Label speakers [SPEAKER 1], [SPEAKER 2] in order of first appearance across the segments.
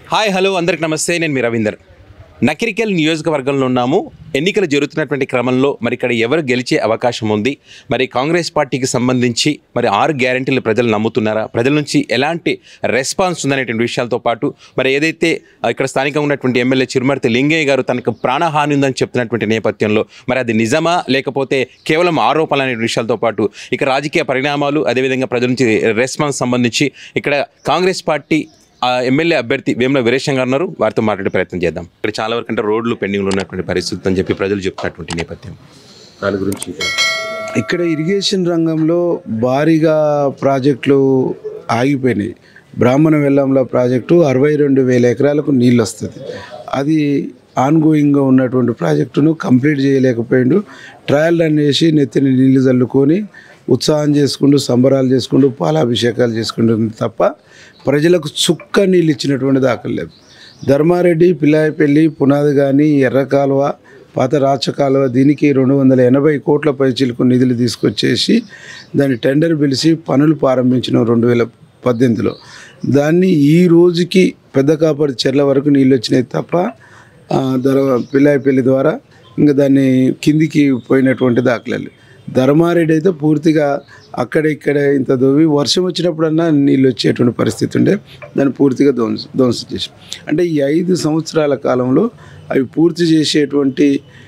[SPEAKER 1] hi hello అందరికి నమస్తే నేను మీ రవీందర్ నకిరికల్ నియోజకవర్గంలో ఉన్నాము ఎన్నికలు జరుగుతున్నటువంటి క్రమంలో మరి ఇక్కడ ఎవరు గెలిచే అవకాశం ఉంది మరి కాంగ్రెస్ పార్టీకి సంబంధించి మరి ఆరు గ్యారంటీలు ప్రజలు నమ్ముతున్నారా ప్రజల నుంచి ఎలాంటి రెస్పాన్స్ ఉందనేటువంటి విషయాలతో పాటు మరి ఏదైతే ఆ, ఇక్కడ స్థానికంగా ఉన్నటువంటి ఎమ్మెల్యే చిరుమర్తి లింగయ్య గారు తనకు ప్రాణహాని ఉందని చెప్తున్నటువంటి నేపథ్యంలో మరి అది నిజమా లేకపోతే కేవలం ఆరోపణలు అనే విషయాలతో పాటు ఇక రాజకీయ పరిణామాలు అదేవిధంగా ప్రజల నుంచి రెస్పాన్స్ సంబంధించి ఇక్కడ కాంగ్రెస్ పార్టీ ఆ ఎమ్మెల్యే అభ్యర్థి వేముల వీరేశం గారు ఉన్నారు వారితో మాట్లాడే ప్రయత్నం చేద్దాం ఇక్కడ చాలా వరకు అంటే రోడ్లు పెండింగ్లో ఉన్నటువంటి పరిస్థితి అని చెప్పి ప్రజలు చెప్తున్నటువంటి నేపథ్యం దాని గురించి
[SPEAKER 2] ఇక్కడ ఇరిగేషన్ రంగంలో భారీగా ప్రాజెక్టులు ఆగిపోయినాయి బ్రాహ్మణ వెల్లంల ప్రాజెక్టు అరవై రెండు వేల ఎకరాలకు నీళ్ళు వస్తుంది అది ఆన్గోయింగ్గా ఉన్నటువంటి ప్రాజెక్టును కంప్లీట్ చేయలేకపోయిండు ట్రయల్ రన్ చేసి నెత్తిని నీళ్లు చల్లుకొని ఉత్సాహం చేసుకుంటూ సంబరాలు చేసుకుంటూ పాలాభిషేకాలు చేసుకుంటుంది తప్ప ప్రజలకు చుక్క నీళ్ళు ఇచ్చినటువంటి దాఖలు లేదు ధర్మారెడ్డి పిల్లాయపల్లి పునాది కానీ ఎర్ర కాలువ పాత రాచ కాలువ దీనికి రెండు వందల ఎనభై కోట్ల పైచీలకు నిధులు తీసుకొచ్చేసి దాన్ని టెండర్ పిలిచి పనులు ప్రారంభించిన రెండు వేల పద్దెనిమిదిలో దాన్ని ఈ రోజుకి పెద్ద కాపరి చెర్ల వరకు నీళ్ళు వచ్చినాయి తప్ప ఆ, దొర పిల్లాయపల్లి ద్వారా ఇంకా దాన్ని కిందికి పోయినటువంటి దాఖలాలు ధర్మారెడ్డి అయితే పూర్తిగా అక్కడ ఇక్కడ ఇంత దోవి వర్షం వచ్చినప్పుడన్నా నీళ్ళు వచ్చేటువంటి పరిస్థితి ఉండే దాన్ని పూర్తిగా ధ్వంస ధ్వంసం చేసి అంటే ఈ ఐదు సంవత్సరాల కాలంలో అవి పూర్తి చేసేటువంటి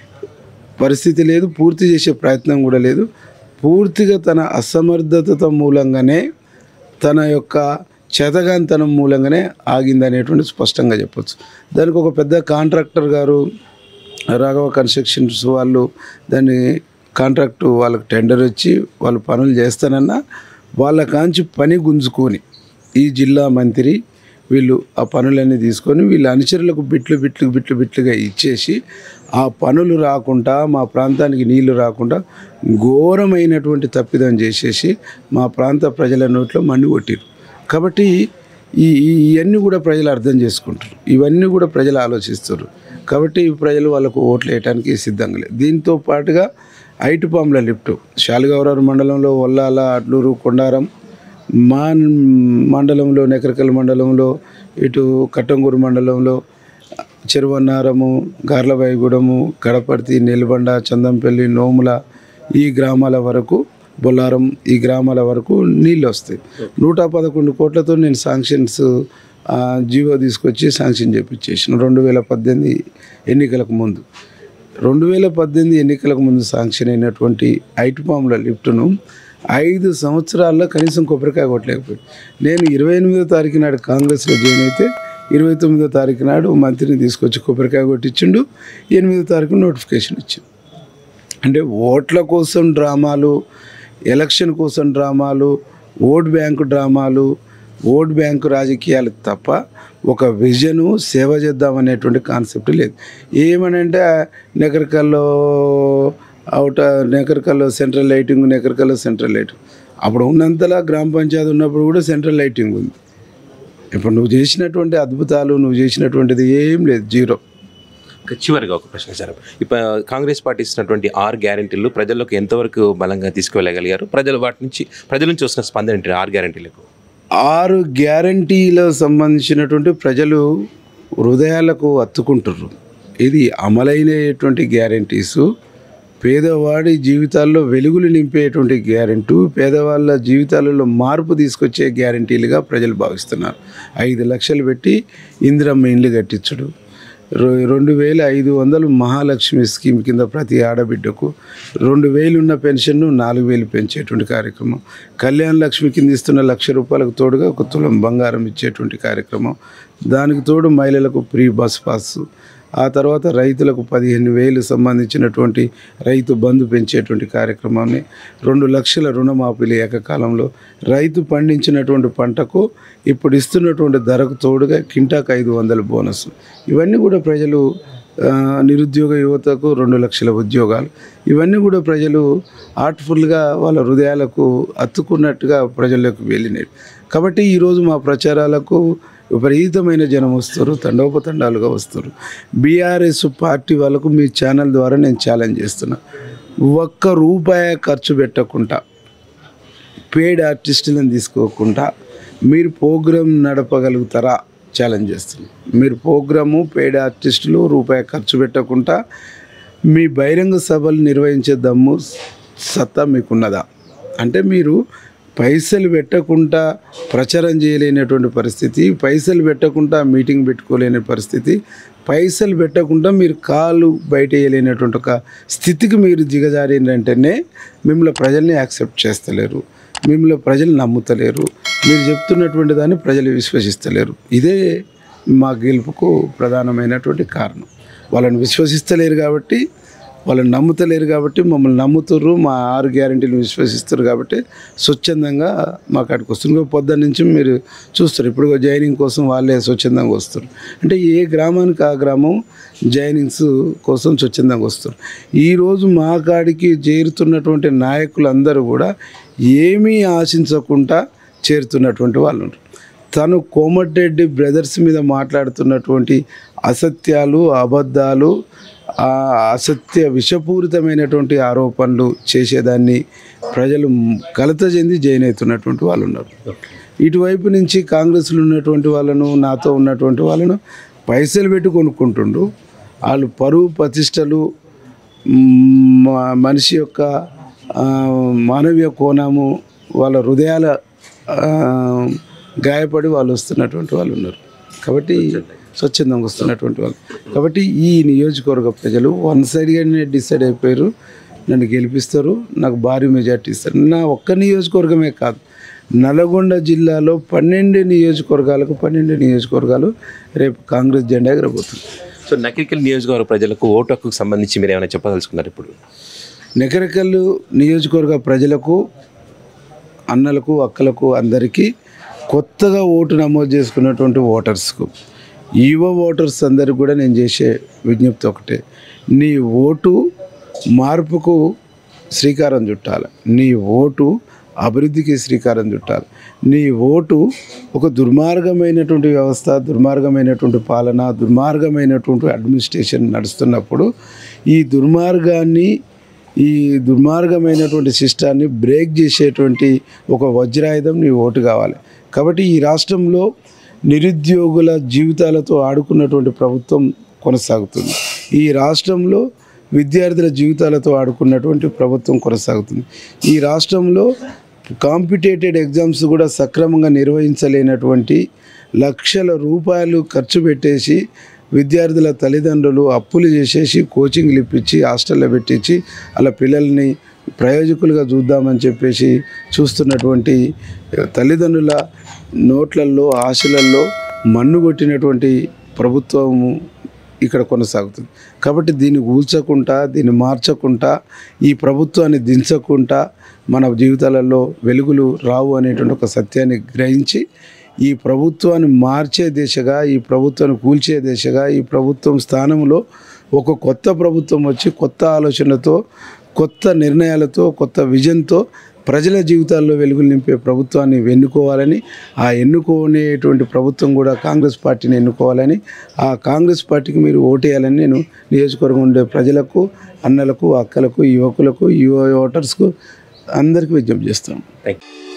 [SPEAKER 2] పరిస్థితి లేదు పూర్తి చేసే ప్రయత్నం కూడా లేదు పూర్తిగా తన అసమర్థత మూలంగానే తన యొక్క చేతగాంతనం మూలంగానే ఆగిందనేటువంటి స్పష్టంగా చెప్పొచ్చు దానికి ఒక పెద్ద కాంట్రాక్టర్ గారు రాఘవ కన్స్ట్రక్షన్స్ వాళ్ళు దాన్ని కాంట్రాక్ట్ వాళ్ళకి టెండర్ వచ్చి వాళ్ళు పనులు చేస్తానన్నా వాళ్ళ కాంచి పని గుంజుకొని ఈ జిల్లా మంత్రి వీళ్ళు ఆ పనులన్నీ తీసుకొని వీళ్ళ అనుచరులకు బిట్లు బిట్లు బిట్లు బిట్లుగా ఇచ్చేసి ఆ పనులు రాకుండా మా ప్రాంతానికి నీళ్లు రాకుండా ఘోరమైనటువంటి తప్పిదం చేసేసి మా ప్రాంత ప్రజల నోట్లో మన్ను కొట్టిరు కాబట్టి ఈ ఈ- ఇవన్నీ కూడా ప్రజలు అర్థం చేసుకుంటారు ఇవన్నీ కూడా ప్రజలు ఆలోచిస్తారు కాబట్టి ఈ ప్రజలు వాళ్ళకు ఓట్లు వేయడానికి సిద్ధంగా లేదు దీంతో పాటుగా ఐటుపాముల లిఫ్ట్ శాలిగౌరారు మండలంలో ఒల్లాల అడ్లూరు కొండారం మా మండలంలో నెకరకల్ మండలంలో ఇటు కట్టంగూరు మండలంలో చెరువన్నారము గార్లబాయిగూడెము గడపర్తి నెల్లిబండ చందంపల్లి నోముల ఈ గ్రామాల వరకు బొల్లారం ఈ గ్రామాల వరకు నీళ్ళు వస్తాయి నూట పదకొండు కోట్లతో నేను శాంక్షన్స్ ఆ, జీవో తీసుకొచ్చి శాంక్షన్ చేపించేసిన రెండు వేల పద్దెనిమిది ఎన్నికలకు ముందు రెండు వేల పద్దెనిమిది ఎన్నికలకు ముందు శాంక్షన్ అయినటువంటి ఐటుపాముల లిఫ్ట్ను ఐదు సంవత్సరాల్లో కనీసం కొబ్బరికాయ కొట్టలేకపోయింది నేను ఇరవై ఎనిమిదో తారీఖు నాడు కాంగ్రెస్లో జాయిన్ అయితే ఇరవై తొమ్మిదో తారీఖు నాడు మంత్రిని తీసుకొచ్చి కొబ్బరికాయ కొట్టించిండు ఎనిమిదో తారీఖు నోటిఫికేషన్ ఇచ్చిండు అంటే ఓట్ల కోసం డ్రామాలు ఎలక్షన్ కోసం డ్రామాలు ఓట్ బ్యాంకు డ్రామాలు ఓట్ బ్యాంకు రాజకీయాలు తప్ప ఒక విజను సేవ చేద్దాం అనేటువంటి కాన్సెప్ట్ లేదు ఏమనంటే నెకరికల్లో అవుట నెకరికల్లో సెంట్రల్ లైటింగ్ నెకరికల్లో సెంట్రల్ లైటింగ్ అప్పుడు ఉన్నంతలా గ్రామ పంచాయతీ ఉన్నప్పుడు కూడా సెంట్రల్ లైటింగ్ ఉంది ఇప్పుడు నువ్వు చేసినటువంటి అద్భుతాలు నువ్వు చేసినటువంటిది ఏం లేదు జీరో
[SPEAKER 1] ఇక చివరిగా ఒక ప్రశ్న సార్ ఇప్పుడు కాంగ్రెస్ పార్టీ ఇస్తున్నటువంటి ఆరు గ్యారంటీలు ప్రజల్లోకి ఎంతవరకు బలంగా తీసుకువెళ్ళగలిగారు ప్రజలు వాటి నుంచి ప్రజల నుంచి వస్తున్న స్పందన ఏంటి ఆరు గ్యారంటీలకు
[SPEAKER 2] ఆరు గ్యారంటీలకు సంబంధించినటువంటి ప్రజలు హృదయాలకు అత్తుకుంటుర్రు ఇది అమలైనటువంటి గ్యారంటీసు పేదవాడి జీవితాల్లో వెలుగులు నింపేటువంటి గ్యారెంటీ పేదవాళ్ళ జీవితాలలో మార్పు తీసుకొచ్చే గ్యారంటీలుగా ప్రజలు భావిస్తున్నారు ఐదు లక్షలు పెట్టి ఇందిరమ్మ ఇండ్లు కట్టించడు రొ- రెండు వేల ఐదు వందలు మహాలక్ష్మి స్కీమ్ కింద ప్రతి ఆడబిడ్డకు రెండు వేలు ఉన్న పెన్షన్ను నాలుగు వేలు పెంచేటువంటి కార్యక్రమం కళ్యాణ లక్ష్మి కింద ఇస్తున్న లక్ష రూపాయలకు తోడుగా ఒక తులం బంగారం ఇచ్చేటువంటి కార్యక్రమం దానికి తోడు మహిళలకు ఫ్రీ బస్ పాస్ ఆ తర్వాత రైతులకు పదిహేను వేలు సంబంధించినటువంటి రైతు బంధు పెంచేటువంటి కార్యక్రమాన్ని రెండు లక్షల రుణమాఫీలు ఏకకాలంలో రైతు పండించినటువంటి పంటకు ఇప్పుడు ఇస్తున్నటువంటి ధరకు తోడుగా కింటాకు ఐదు వందల బోనస్ ఇవన్నీ కూడా ప్రజలు ఆ, నిరుద్యోగ యువతకు రెండు లక్షల ఉద్యోగాలు ఇవన్నీ కూడా ప్రజలు ఆర్ట్ఫుల్గా వాళ్ళ హృదయాలకు అత్తుకున్నట్టుగా ప్రజలకు వెళ్ళినాయి కాబట్టి ఈరోజు మా ప్రచారాలకు విపరీతమైన జనం వస్తారు తండోపతండాలుగా వస్తారు బీఆర్ఎస్ పార్టీ వాళ్ళకు మీ ఛానల్ ద్వారా నేను ఛాలెంజ్ చేస్తున్నా ఒక్క రూపాయి ఖర్చు పెట్టకుండా పేడ్ ఆర్టిస్టులను తీసుకోకుండా మీరు ప్రోగ్రాం నడపగలుగుతారా ఛాలెంజ్ చేస్తున్నాం మీరు ప్రోగ్రాము పెయిడ్ ఆర్టిస్టులు రూపాయి ఖర్చు పెట్టకుండా మీ బహిరంగ సభలు నిర్వహించే దమ్ము సత్తా మీకున్నదా అంటే మీరు పైసలు పెట్టకుండా ప్రచారం చేయలేనటువంటి పరిస్థితి పైసలు పెట్టకుండా మీటింగ్ పెట్టుకోలేని పరిస్థితి పైసలు పెట్టకుండా మీరు కాలు బయట వేయలేనటువంటి ఒక స్థితికి మీరు దిగజారినంటేనే మిమ్మల్ని ప్రజల్ని యాక్సెప్ట్ చేస్తలేరు మిమ్మల్ని ప్రజలు నమ్ముతలేరు మీరు చెప్తున్నటువంటి దాన్ని ప్రజలు విశ్వసిస్తలేరు ఇదే మా గెలుపుకు ప్రధానమైనటువంటి కారణం వాళ్ళని విశ్వసిస్తలేరు కాబట్టి వాళ్ళని నమ్ముతలేరు కాబట్టి మమ్మల్ని నమ్ముతుర్రు మా ఆరు గ్యారంటీలు విశ్వసిస్తారు కాబట్టి స్వచ్ఛందంగా మా కాడికి వస్తుంది ఇంకో పొద్దున్న నుంచి మీరు చూస్తారు ఇప్పుడు జాయినింగ్ కోసం వాళ్ళే స్వచ్ఛందంగా వస్తారు అంటే ఏ గ్రామానికి ఆ గ్రామం జాయినింగ్స్ కోసం స్వచ్ఛందంగా వస్తారు ఈరోజు మా కాడికి చేరుతున్నటువంటి నాయకులందరూ కూడా ఏమీ ఆశించకుండా చేరుతున్నటువంటి వాళ్ళు ఉన్నారు తను కోమటిరెడ్డి బ్రదర్స్ మీద మాట్లాడుతున్నటువంటి అసత్యాలు అబద్ధాలు ఆ అసత్య విషపూరితమైనటువంటి ఆరోపణలు చేసేదాన్ని ప్రజలు కలత చెంది జైన్ అవుతున్నటువంటి వాళ్ళు ఉన్నారు ఇటువైపు నుంచి కాంగ్రెస్లో ఉన్నటువంటి వాళ్ళను నాతో ఉన్నటువంటి వాళ్ళను పైసలు పెట్టి కొనుక్కుంటుండ్రు వాళ్ళు పరువు ప్రతిష్టలు మ్, మ- మనిషి యొక్క ఆ, మానవీయ కోణము వాళ్ళ హృదయాల ఆ, గాయపడి వాళ్ళు వస్తున్నటువంటి వాళ్ళు ఉన్నారు కాబట్టి స్వచ్ఛందంగా వస్తున్నటువంటి వాళ్ళు కాబట్టి ఈ నియోజకవర్గ ప్రజలు వన్ సైడ్గానే డిసైడ్ అయిపోయారు నన్ను గెలిపిస్తారు నాకు భారీ మెజార్టీ ఇస్తారు నా ఒక్క నియోజకవర్గమే కాదు నల్గొండ జిల్లాలో పన్నెండు నియోజకవర్గాలకు పన్నెండు నియోజకవర్గాలు రేపు కాంగ్రెస్ జెండా ఎగరబోతుంది
[SPEAKER 1] సో నకిరికల్ నియోజకవర్గ ప్రజలకు ఓటు హక్కుకు సంబంధించి మీరు ఏమైనా చెప్పదలుచుకున్నారు ఇప్పుడు
[SPEAKER 2] నెకరకల్లు నియోజకవర్గ ప్రజలకు అన్నలకు అక్కలకు అందరికీ కొత్తగా ఓటు నమోదు చేసుకున్నటువంటి ఓటర్స్కు యువ ఓటర్స్ అందరికి కూడా నేను చేసే విజ్ఞప్తి ఒకటే నీ ఓటు మార్పుకు శ్రీకారం చుట్టాలి నీ ఓటు అభివృద్ధికి శ్రీకారం చుట్టాలి నీ ఓటు ఒక దుర్మార్గమైనటువంటి వ్యవస్థ దుర్మార్గమైనటువంటి పాలన దుర్మార్గమైనటువంటి అడ్మినిస్ట్రేషన్ నడుస్తున్నప్పుడు ఈ దుర్మార్గాన్ని ఈ దుర్మార్గమైనటువంటి సిస్టాన్ని బ్రేక్ చేసేటువంటి ఒక వజ్రాయుధం నీ ఓటు కావాలి కాబట్టి ఈ రాష్ట్రంలో నిరుద్యోగుల జీవితాలతో ఆడుకున్నటువంటి ప్రభుత్వం కొనసాగుతుంది ఈ రాష్ట్రంలో విద్యార్థుల జీవితాలతో ఆడుకున్నటువంటి ప్రభుత్వం కొనసాగుతుంది ఈ రాష్ట్రంలో కాంపిటేటెడ్ ఎగ్జామ్స్ కూడా సక్రమంగా నిర్వహించలేనటువంటి లక్షల రూపాయలు ఖర్చు పెట్టేసి విద్యార్థుల తల్లిదండ్రులు అప్పులు చేసేసి కోచింగ్లు ఇప్పించి హాస్టల్లో పెట్టించి అలా పిల్లల్ని ప్రయోజకులుగా చూద్దామని చెప్పేసి చూస్తున్నటువంటి తల్లిదండ్రుల నోట్లల్లో ఆశలల్లో మన్ను కొట్టినటువంటి ప్రభుత్వము ఇక్కడ కొనసాగుతుంది కాబట్టి దీన్ని ఊల్చకుండా దీన్ని మార్చకుండా ఈ ప్రభుత్వాన్ని దించకుండా మన జీవితాలలో వెలుగులు రావు అనేటువంటి ఒక సత్యాన్ని గ్రహించి ఈ ప్రభుత్వాన్ని మార్చే దిశగా ఈ ప్రభుత్వాన్ని కూల్చే దిశగా ఈ ప్రభుత్వం స్థానంలో ఒక కొత్త ప్రభుత్వం వచ్చి కొత్త ఆలోచనతో కొత్త నిర్ణయాలతో కొత్త విజన్తో ప్రజల జీవితాల్లో వెలుగులు నింపే ప్రభుత్వాన్ని ఎన్నుకోవాలని ఆ ఎన్నుకునేటువంటి ప్రభుత్వం కూడా కాంగ్రెస్ పార్టీని ఎన్నుకోవాలని ఆ కాంగ్రెస్ పార్టీకి మీరు ఓటేయాలని నేను నియోజకవర్గం ఉండే ప్రజలకు అన్నలకు అక్కలకు యువకులకు యువ ఓటర్స్కు అందరికీ విజ్ఞప్తి చేస్తాను
[SPEAKER 1] థ్యాంక్ యూ